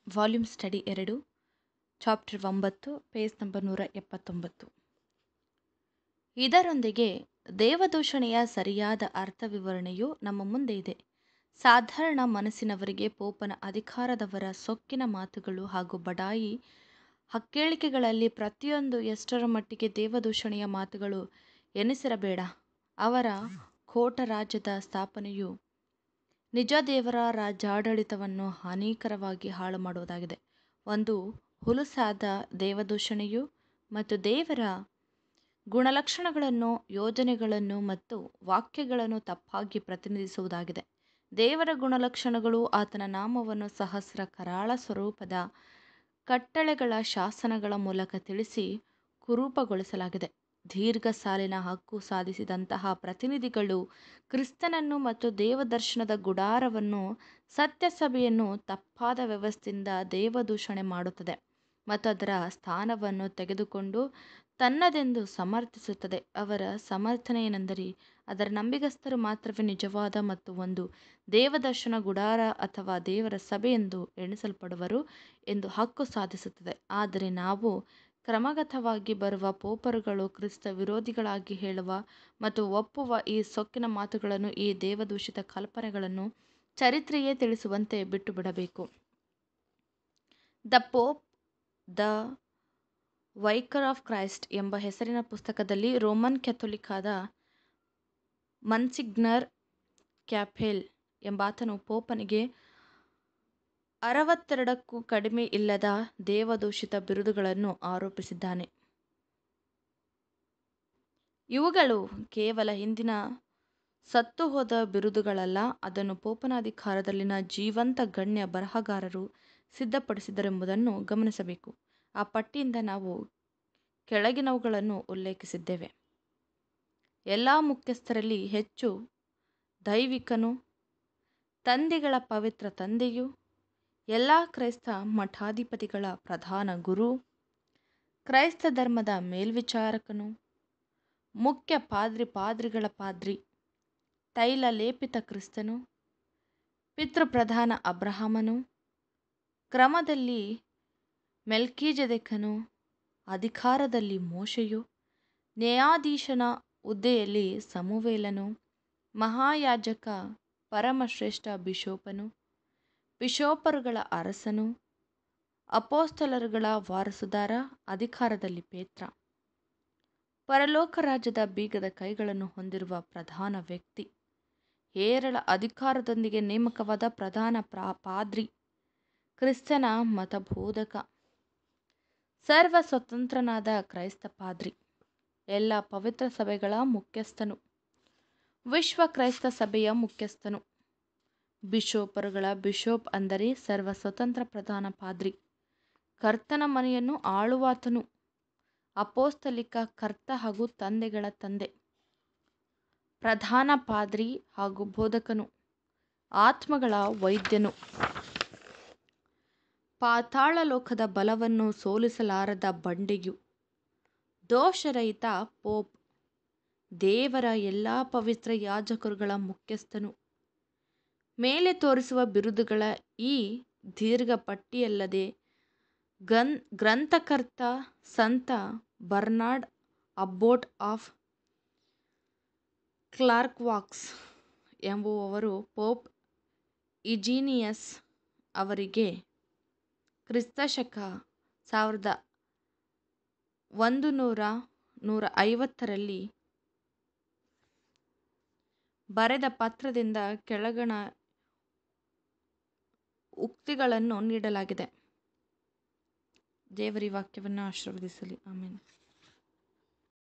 volume study ಎರಡು chapter ಒಂಬತ್ತು page number ನೂರ ಎಪ್ಪತ್ತೊಂಬತ್ತು ಇದರೊಂದಿಗೆ ದೇವದೂಷಣೆಯ ಸರಿಯಾದ ಅರ್ಥ ವಿವರಣೆಯು ನಮ್ಮ ಮುಂದೆ ಇದೆ ಸಾಧಾರಣ ಮನಸ್ಸಿನವರಿಗೆ ಪೋಪನ ಅಧಿಕಾರದವರ ಸೊಕ್ಕಿನ ಮಾತುಗಳು ಹಾಗೂ ಬಡಾಯಿ ಹಕ್ಕೇಳಿಕೆಗಳಲ್ಲಿ ಪ್ರತಿಯೊಂದು ಎಷ್ಟರ ಮಟ್ಟಿಗೆ ದೇವದೂಷಣೆಯ ಮಾತುಗಳು ಎನಿಸಿರಬೇಡ ಅವರ ಖೋಟ ರಾಜ್ಯದ ಸ್ಥಾಪನೆಯು ನಿಜ ದೇವರ ರಾಜ್ಯಾಡಳಿತವನ್ನು ಹಾನಿಕರವಾಗಿ ಹಾಳು ಮಾಡುವುದಾಗಿದೆ ಒಂದು ಹುಲುಸಾದ ದೇವದೂಷಣೆಯು ಮತ್ತು ದೇವರ ಗುಣಲಕ್ಷಣಗಳನ್ನು ಯೋಜನೆಗಳನ್ನು ಮತ್ತು ವಾಕ್ಯಗಳನ್ನು ತಪ್ಪಾಗಿ ಪ್ರತಿನಿಧಿಸುವುದಾಗಿದೆ ದೇವರ ಗುಣಲಕ್ಷಣಗಳು ಆತನ ನಾಮವನ್ನು ಸಹಸ್ರ ಕರಾಳ ಸ್ವರೂಪದ ಕಟ್ಟಳೆಗಳ ಶಾಸನಗಳ ಮೂಲಕ ತಿಳಿಸಿ ಕುರೂಪಗೊಳಿಸಲಾಗಿದೆ ದೀರ್ಘ ಸಾಲಿನ ಹಕ್ಕು ಸಾಧಿಸಿದಂತಹ ಪ್ರತಿನಿಧಿಗಳು ಕ್ರಿಸ್ತನನ್ನು ಮತ್ತು ದೇವದರ್ಶನದ ಗುಡಾರವನ್ನು ಸತ್ಯಸಭೆಯನ್ನು ತಪ್ಪಾದ ವ್ಯವಸ್ಥೆಯಿಂದ ದೇವದೂಷಣೆ ಮಾಡುತ್ತದೆ ಮತ್ತು ಅದರ ಸ್ಥಾನವನ್ನು ತೆಗೆದುಕೊಂಡು ತನ್ನದೆಂದು ಸಮರ್ಥಿಸುತ್ತದೆ ಅವರ ಸಮರ್ಥನೆ ಏನೆಂದರೆ ಅದರ ನಂಬಿಗಸ್ತರು ಮಾತ್ರವೇ ನಿಜವಾದ ಮತ್ತು ಒಂದು ದೇವದರ್ಶನ ಗುಡಾರ ಅಥವಾ ದೇವರ ಸಭೆ ಎಂದು ಎಣಿಸಲ್ಪಡುವರು ಎಂದು ಹಕ್ಕು ಸಾಧಿಸುತ್ತದೆ ಆದರೆ ನಾವು ಕ್ರಮಾಗತವಾಗಿ ಬರುವ ಪೋಪರುಗಳು ಕ್ರಿಸ್ತ ವಿರೋಧಿಗಳಾಗಿ ಹೇಳುವ ಮತ್ತು ಒಪ್ಪುವ ಈ ಸೊಕ್ಕಿನ ಮಾತುಗಳನ್ನು ಈ ದೇವದೂಷಿತ ಕಲ್ಪನೆಗಳನ್ನು ಚರಿತ್ರೆಯೇ ತಿಳಿಸುವಂತೆ ಬಿಟ್ಟು ಬಿಡಬೇಕು the Pope the vicar of Christ ಎಂಬ ಹೆಸರಿನ ಪುಸ್ತಕದಲ್ಲಿ ರೋಮನ್ ಕ್ಯಾಥೋಲಿಕ್ಕಾದ ಮನ್ಸಿಗ್ನರ್ ಕ್ಯಾಫೆಲ್ ಎಂಬಾತನು ಪೋಪನಿಗೆ ಅರವತ್ತೆರಡಕ್ಕೂ ಕಡಿಮೆ ಇಲ್ಲದ ದೇವದೂಷಿತ ಬಿರುದುಗಳನ್ನು ಆರೋಪಿಸಿದ್ದಾನೆ ಇವುಗಳು ಕೇವಲ ಹಿಂದಿನ ಸತ್ತು ಹೋದ ಬಿರುದುಗಳಲ್ಲ ಅದನ್ನು ಪೋಪನ ಅಧಿಕಾರದಲ್ಲಿನ ಜೀವಂತ ಗಣ್ಯ ಬರಹಗಾರರು ಸಿದ್ಧಪಡಿಸಿದರೆಂಬುದನ್ನು ಗಮನಿಸಬೇಕು ಆ ಪಟ್ಟಿಯಿಂದ ನಾವು ಕೆಳಗಿನವುಗಳನ್ನು ಉಲ್ಲೇಖಿಸಿದ್ದೇವೆ ಎಲ್ಲ ಮುಖ್ಯಸ್ಥರಲ್ಲಿ ಹೆಚ್ಚು ದೈವಿಕನು ತಂದೆಗಳ ಪವಿತ್ರ ತಂದೆಯು ಎಲ್ಲ ಕ್ರೈಸ್ತ ಮಠಾಧಿಪತಿಗಳ ಪ್ರಧಾನ ಗುರು ಕ್ರೈಸ್ತ ಧರ್ಮದ ಮೇಲ್ವಿಚಾರಕನು ಮುಖ್ಯ ಪಾದ್ರಿ ಪಾದ್ರಿಗಳ ಪಾದ್ರಿ ತೈಲ ಲೇಪಿತ ಕ್ರಿಸ್ತನು ಪಿತೃಪ್ರಧಾನ ಅಬ್ರಹಾಮನು ಕ್ರಮದಲ್ಲಿ ಮೆಲ್ಕೀಜೆದೆಕನು ಅಧಿಕಾರದಲ್ಲಿ ಮೋಶೆಯು ನ್ಯಾಯಾಧೀಶನ ಹುದ್ದೆಯಲ್ಲಿ ಸಮುವೇಲನು ಮಹಾಯಾಜಕ ಪರಮಶ್ರೇಷ್ಠ ಬಿಷೋಪನು ಬಿಷೋಪರುಗಳ ಅರಸನು ಅಪೋಸ್ತಲರುಗಳ ವಾರಸುದಾರ ಅಧಿಕಾರದಲ್ಲಿ ಪೇತ್ರ ಪರಲೋಕ ರಾಜ್ಯದ ಬೀಗದ ಕೈಗಳನ್ನು ಹೊಂದಿರುವ ಪ್ರಧಾನ ವ್ಯಕ್ತಿ ಹೇರಳ ಅಧಿಕಾರದೊಂದಿಗೆ ನೇಮಕವಾದ ಪ್ರಧಾನ ಪ್ರಾ ಪಾದ್ರಿ ಕ್ರಿಸ್ತನ ಮತಬೋಧಕ ಸರ್ವ ಸ್ವತಂತ್ರನಾದ ಕ್ರೈಸ್ತ ಪಾದ್ರಿ ಎಲ್ಲ ಪವಿತ್ರ ಸಭೆಗಳ ಮುಖ್ಯಸ್ಥನು ವಿಶ್ವ ಕ್ರೈಸ್ತ ಸಭೆಯ ಮುಖ್ಯಸ್ಥನು ಬಿಷೋಪರುಗಳ ಬಿಷೋಪ್ ಅಂದರೆ ಸರ್ವ ಸ್ವತಂತ್ರ ಪ್ರಧಾನ ಪಾದ್ರಿ ಕರ್ತನ ಮನೆಯನ್ನು ಆಳುವಾತನು ಅಪೋಸ್ತಲಿಕ ಕರ್ತ ಹಾಗೂ ತಂದೆಗಳ ತಂದೆ ಪ್ರಧಾನ ಪಾದ್ರಿ ಹಾಗೂ ಬೋಧಕನು ಆತ್ಮಗಳ ವೈದ್ಯನು ಪಾತಾಳ ಲೋಕದ ಬಲವನ್ನು ಸೋಲಿಸಲಾರದ ಬಂಡೆಯು ದೋಷರಹಿತ ಪೋಪ್ ದೇವರ ಎಲ್ಲ ಪವಿತ್ರ ಯಾಜಕರುಗಳ ಮುಖ್ಯಸ್ಥನು ಮೇಲೆ ತೋರಿಸುವ ಬಿರುದುಗಳ ಈ ದೀರ್ಘ ಪಟ್ಟಿಯಲ್ಲದೆ ಗನ್ ಗ್ರಂಥಕರ್ತ ಸಂತ ಬರ್ನಾರ್ಡ್ ಅಬ್ಬೋಟ್ ಆಫ್ ಕ್ಲಾರ್ಕ್ವಾಕ್ಸ್ ಎಂಬುವವರು ಪೋಪ್ ಇಜೀನಿಯಸ್ ಅವರಿಗೆ ಕ್ರಿಸ್ತಶಕ ಸಾವಿರದ ಒಂದು ನೂರ ನೂರ ಐವತ್ತರಲ್ಲಿ ಬರೆದ ಪತ್ರದಿಂದ ಕೆಳಗಣ ಉಕ್ತಿಗಳನ್ನು ನೀಡಲಾಗಿದೆ ದೇವರಿ ವಾಕ್ಯವನ್ನು ಆಶೀರ್ವದಿಸಲಿ ಆಮೇಲೆ